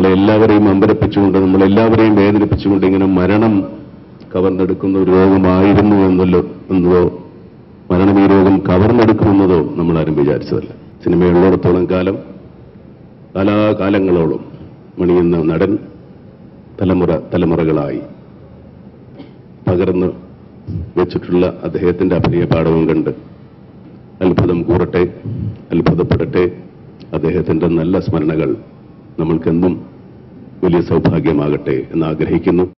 നമ്മളെ എല്ലാവരെയും അമ്പരപ്പിച്ചുകൊണ്ട് നമ്മളെല്ലാവരെയും വേദനിപ്പിച്ചുകൊണ്ട് ഇങ്ങനെ മരണം കവർന്നെടുക്കുന്ന ഒരു രോഗമായിരുന്നു എന്നല്ലോ എന്നതോ മരണം ഈ രോഗം കവർന്നെടുക്കുമെന്നതോ നമ്മൾ ആരും വിചാരിച്ചതല്ല സിനിമയുള്ളിടത്തോളം കാലം കാലാകാലങ്ങളോളം മണിയുന്ന നടൻ തലമുറ തലമുറകളായി പകർന്ന് വെച്ചിട്ടുള്ള അദ്ദേഹത്തിന്റെ അഭിനയ പാഠവും കണ്ട് അത്ഭുതം കൂറട്ടെ അത്ഭുതപ്പെടട്ടെ അദ്ദേഹത്തിന്റെ നല്ല സ്മരണകൾ നമ്മൾക്കെന്നും വലിയ സൗഭാഗ്യമാകട്ടെ എന്ന് ആഗ്രഹിക്കുന്നു